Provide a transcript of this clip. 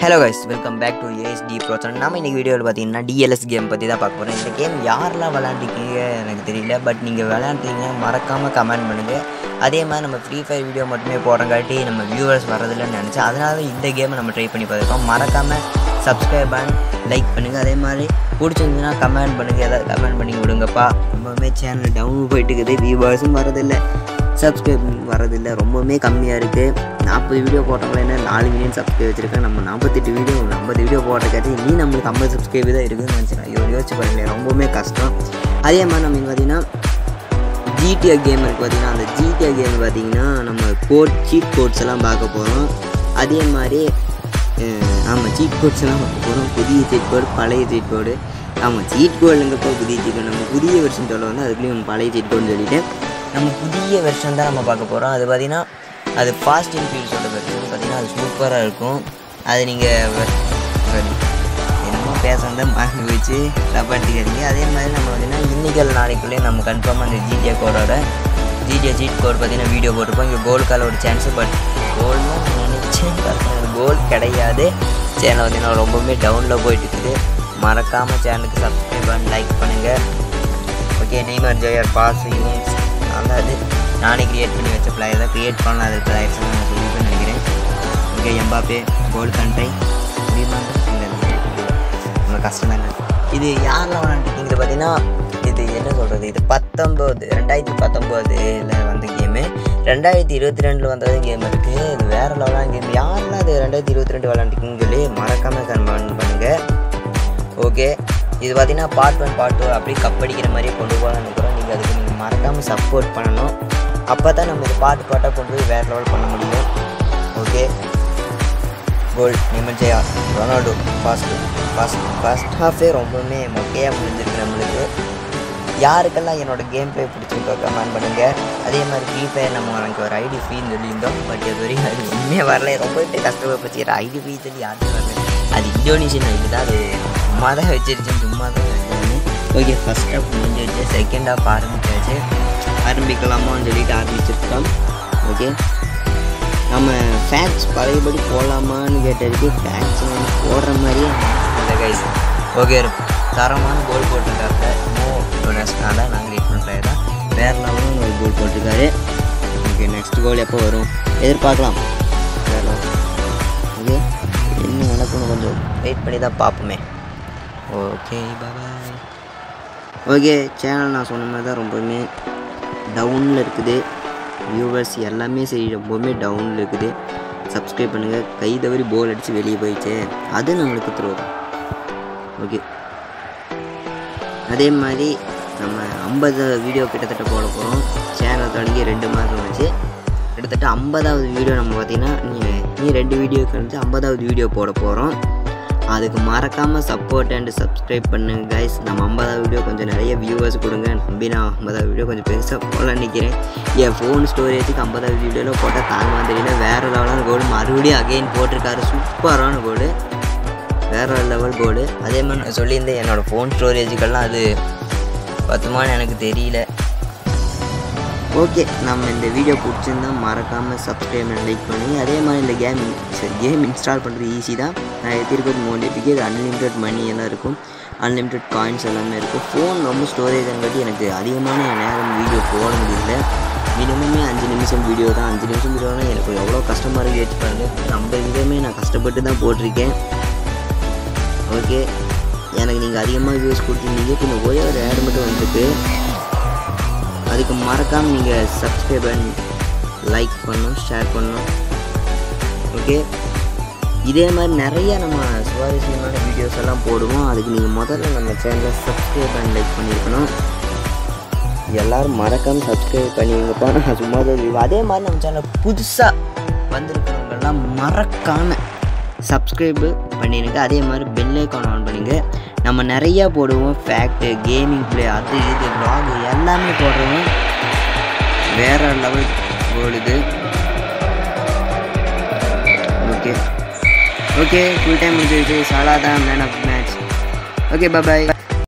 Hello guys welcome back to ASD bro channel நம்ம இன்னைக்கு வீடியோவில் பார்த்தீங்கன்னா டிஎல்எஸ் கேம் பற்றி தான் பார்க்க போகிறோம் இந்த கேம் யாரெல்லாம் விளாண்டுருக்கீங்க எனக்கு தெரியல பட் நீங்கள் விளையாண்டுறீங்க மறக்காமல் கமெண்ட் பண்ணுங்கள் அதே மாதிரி நம்ம ஃப்ரீ ஃபயர் வீடியோ மட்டுமே போடுறங்காட்டி நம்ம வியூவர்ஸ் வரதில்லைன்னு நினச்சேன் அதனால இந்த கேமை நம்ம ட்ரை பண்ணி பார்த்துருக்கோம் மறக்காமல் சப்ஸ்கிரைப் பண்ணி லைக் பண்ணுங்கள் அதே மாதிரி பிடிச்சிருந்துன்னா கமெண்ட் பண்ணுங்கள் ஏதாவது கமெண்ட் பண்ணி விடுங்கப்பா ரொம்பவுமே சேனல் டவுன் போயிட்டு இருக்குது வியூவர்ஸும் வரதில்லை சப்ஸ்கிரைப் வரதில்லை ரொம்பவுமே கம்மியாக இருக்குது நாற்பது வீடியோ போட்டவங்கள என்ன நாலு மில்லியன் சப்ஸ்கிரைப் வச்சுருக்கேன் நம்ம நாற்பத்தெட்டு வீடியோ ஐம்பது வீடியோ போடுறக்காட்டி நீ நம்மளுக்கு ஐம்பது சப்ஸ்கிரைப் தான் இருக்குதுன்னு நினச்சேன் ஐயோ யோசிச்சு பாருங்களேன் ரொம்பவுமே கஷ்டம் அதே மாதிரி நம்ம இங்கே பார்த்தீங்கன்னா ஜிடிஏ கேம் இருக்குது பார்த்தீங்கன்னா அந்த ஜிடிஏ கேம் பார்த்தீங்கன்னா நம்ம கோட் சீட் கோட்ஸ் எல்லாம் பார்க்க போகிறோம் அதே மாதிரி அஹ், ஆமாம் சீட் கோட்ஸ் எல்லாம் பார்க்க போகிறோம் புதிய சீட் கோடு பழைய சீட் கோடு ஆமாம் சீட் கோடுங்கப்போ புதிய சீட் கோடு நம்ம புதிய வெர்ஷன் சொல்ல வந்து அதுக்குள்ளேயும் பழைய சீட் கோடுன்னு சொல்லிட்டேன் நம்ம புதிய வெர்ஷன் தான் நம்ம பார்க்க போகிறோம் அது பார்த்தீங்கன்னா அது ஃபாஸ்ட் அண்ட் ஃபீல்ஸோட வெர்ஷன் பார்த்தீங்கன்னா அது சூப்பராக இருக்கும் அது நீங்கள் என்னமோ பேச வந்தால் மறந்து போயிடுச்சு தப்பாட்டிக்காதீங்க அதே மாதிரி நம்ம பார்த்தீங்கன்னா இன்னைக்கு நாளைக்குள்ளேயே நம்ம கன்ஃபார்மாக அந்த ஜிடிஏ கோடோட ஜிடிஏ சீட் கோட் பார்த்தீங்கன்னா வீடியோ போட்டிருப்போம் இங்கே கோல் கால ஒரு சான்ஸு பட் கோல்னு நினச்சேன் பார்த்தீங்கன்னா கோல் கிடையாது சேனல் பார்த்தீங்கன்னா ரொம்பவுமே டவுனில் போயிட்டு இருக்குது மறக்காமல் சேனலுக்கு சப்ஸ்கிரைப் பண்ணி லைக் பண்ணுங்கள் ஓகே நெய்மர் ஜெயர் பாஸ் யூன்ஸ் நல்லா அது நானே கிரியேட் பண்ணி வச்ச பிளேயர் தான் கிரியேட் பண்ணலாம் அது பிளேயர்ஸ் நான் சொல்லியிருப்பேன்னு நினைக்கிறேன் ஓகே எம்பாப்பே கோல் கண்ட்ரை முடியுமா இல்லை ரொம்ப கஷ்டம் தாங்க இது யாரெல்லாம் விளாண்டுருக்கீங்க இது பார்த்தீங்கன்னா இது என்ன சொல்கிறது இது பத்தொம்போது ரெண்டாயிரத்தி பத்தொம்போதில் வந்த கேமு ரெண்டாயிரத்தி இருபத்தி ரெண்டில் வந்தது கேம் இருக்குது இது வேறு லெவலான கேம் யாரெல்லாம் இது ரெண்டாயிரத்தி இருபத்தி ரெண்டு விளாண்டுருக்கீங்கன்னு சொல்லி மறக்காமல் கன்ஃபார்ம் பண்ணுங்கள் ஓகே இது பார்த்தீங்கன்னா பார்ட் ஒன் பார்ட் டூ அப்படியே கப் அடிக்கிற மாதிரியே கொண்டு போகலாம்னு நினைக்கிறோம் நீங்கள் அதுக்கு நீங்கள் மறக்காமல் சப்போர்ட் பண்ணணும் அப்போ தான் நம்ம இது பாட்டு பாட்டாக கொண்டு போய் வேறு லெவல் பண்ண முடியும் ஓகே கோல் நிமன் ஜெயா ரொனால்டோ ஃபர்ஸ்ட் ஃபர்ஸ்ட் ஃபர்ஸ்ட் ஹாஃபே ரொம்பவுமே மொக்கையாக முடிஞ்சிருக்கு நம்மளுக்கு யாருக்கெல்லாம் என்னோட கேம் ப்ளே பிடிச்சிருக்கோ கமெண்ட் பண்ணுங்கள் அதே மாதிரி ஃப்ரீ ஃபயர் நம்ம எனக்கு ஒரு ஐடி ஃப்ரீன்னு சொல்லியிருந்தோம் பட் இது வரைக்கும் அது உண்மையே வரல ரொம்பவே கஷ்டப்பட்டு ஐடி ஃப்ரீ சொல்லி யாருமே வரல அது இந்தோனேஷியன் ஐடி தான் அது சும்மா தான் வச்சிருச்சேன் சும்மா தான் ஓகே ஃபஸ்ட் ஹாஃப் முடிஞ்சிருச்சு செகண்ட் ஹாஃப் ஆரம்பிச்சாச்சு ஆரம்பிக்கலாமான்னு சொல்லிட்டு ஆரம்பிச்சிருக்கோம் ஓகே நம்ம ஃபேக்ஸ் பழையபடி போடலாமான்னு கேட்டதுக்கு ஃபேக்ஸ் வந்து போடுற மாதிரியே இல்லை கைஸ் ஓகே தரமான கோல் போட்டிருக்காரு மோ டொனஸ்னால நாங்கள் ரீட் பண்ணுறது தான் வேறு லெவலும் ஒரு கோல் போட்டிருக்காரு ஓகே நெக்ஸ்ட் கோல் எப்போ வரும் எதிர்பார்க்கலாம் வேறு level. ஓகே என்ன நடக்கும்னு கொஞ்சம் வெயிட் பண்ணி தான் பார்ப்போமே ஓகே பாய் ஓகே சேனல் நான் சொன்ன மாதிரி தான் ரொம்பவுமே டவுனில் இருக்குது வியூவர்ஸ் எல்லாமே சரி ரொம்பவுமே டவுனில் இருக்குது சப்ஸ்கிரைப் பண்ணுங்கள் கை தவறி போல் அடித்து வெளியே போயிடுச்சு அது நம்மளுக்கு த்ரோ தான் ஓகே அதே மாதிரி நம்ம ஐம்பது வீடியோ கிட்டத்தட்ட போட போகிறோம் சேனல் தொடங்கி ரெண்டு மாதம் ஆச்சு கிட்டத்தட்ட ஐம்பதாவது வீடியோ நம்ம பார்த்திங்கன்னா நீ நீ ரெண்டு வீடியோ கழிச்சு ஐம்பதாவது வீடியோ போட போகிறோம் அதுக்கு மறக்காமல் சப்போர்ட் அண்ட் சப்ஸ்கிரைப் பண்ணுங்க கைஸ் நம்ம ஐம்பதாவது வீடியோ கொஞ்சம் நிறைய வியூவர்ஸ் கொடுங்க நம்பி நான் ஐம்பதாவது வீடியோ கொஞ்சம் பெருசாக போடலான்னு நினைக்கிறேன் என் ஃபோன் ஸ்டோரேஜுக்கு ஐம்பதாவது வீடியோவில் போட்டால் தாங்க தெரியல வேறு லெவலான கோடு மறுபடியும் அகைன் போட்டிருக்காரு சூப்பரான கோடு வேற லெவல் கோடு அதே மாதிரி நான் சொல்லியிருந்தேன் என்னோடய ஃபோன் ஸ்டோரேஜுக்கெல்லாம் அது பத்துமான்னு எனக்கு தெரியல ஓகே நம்ம இந்த வீடியோ பிடிச்சிருந்தா மறக்காமல் சப்ஸ்கிரைப் பண்ணி லைக் பண்ணுங்க அதே மாதிரி இந்த கேம் சரி கேம் இன்ஸ்டால் பண்ணுறது ஈஸி தான் நான் திருப்பதி மோடிட்டுக்கு இது அன்லிமிட்டட் மணி எல்லாம் இருக்கும் அன்லிமிட்டட் காயின்ஸ் எல்லாமே இருக்கும் ஃபோன் ரொம்ப ஸ்டோரேஜ் கட்டி எனக்கு அதிகமான நேரம் வீடியோ போட முடியல மினிமமே அஞ்சு நிமிஷம் வீடியோ தான் அஞ்சு நிமிஷம் வீடியோனா எனக்கு எவ்வளோ கஷ்டமாக இருக்குது யோசிச்சு பாருங்க ஐம்பது வீடியோமே நான் கஷ்டப்பட்டு தான் போட்டிருக்கேன் ஓகே எனக்கு நீங்கள் அதிகமாக வியூஸ் கொடுத்துருந்தீங்க பின்ன ஒரே ஒரு ஆட் மட்டும் வந்திருக்கு அதுக்கு மறக்காமல் நீங்கள் சப்ஸ்கிரைப் பண்ணி லைக் பண்ணணும் ஷேர் பண்ணணும் ஓகே இதே மாதிரி நிறைய நம்ம சுவாரஸ்யமான வீடியோஸ் எல்லாம் போடுவோம் அதுக்கு நீங்கள் முதல்ல நம்ம சேனலை சப்ஸ்கிரைப் பண்ணி லைக் பண்ணியிருக்கணும் எல்லோரும் மறக்காமல் சப்ஸ்கிரைப் பண்ணிங்கப்பா நான் சும்மா தான் சொல்லுவேன். அதே மாதிரி நம்ம சேனல் புதுசாக வந்திருக்கிறவங்கெல்லாம் மறக்காமல் சப்ஸ்கிரைபு பண்ணிடுங்க அதே மாதிரி பெல் ஐக்கான் ஆன் பண்ணுங்க நம்ம நிறையா போடுவோம் ஃபேக்ட்டு கேமிங் ப்ளே அது இது vlog எல்லாமே போடுறோம் வேற லெவல் ஓடுது ஓகே ஓகே ஃபுல் டைம் முடிஞ்சிருச்சு சாலா தான் man of match okay bye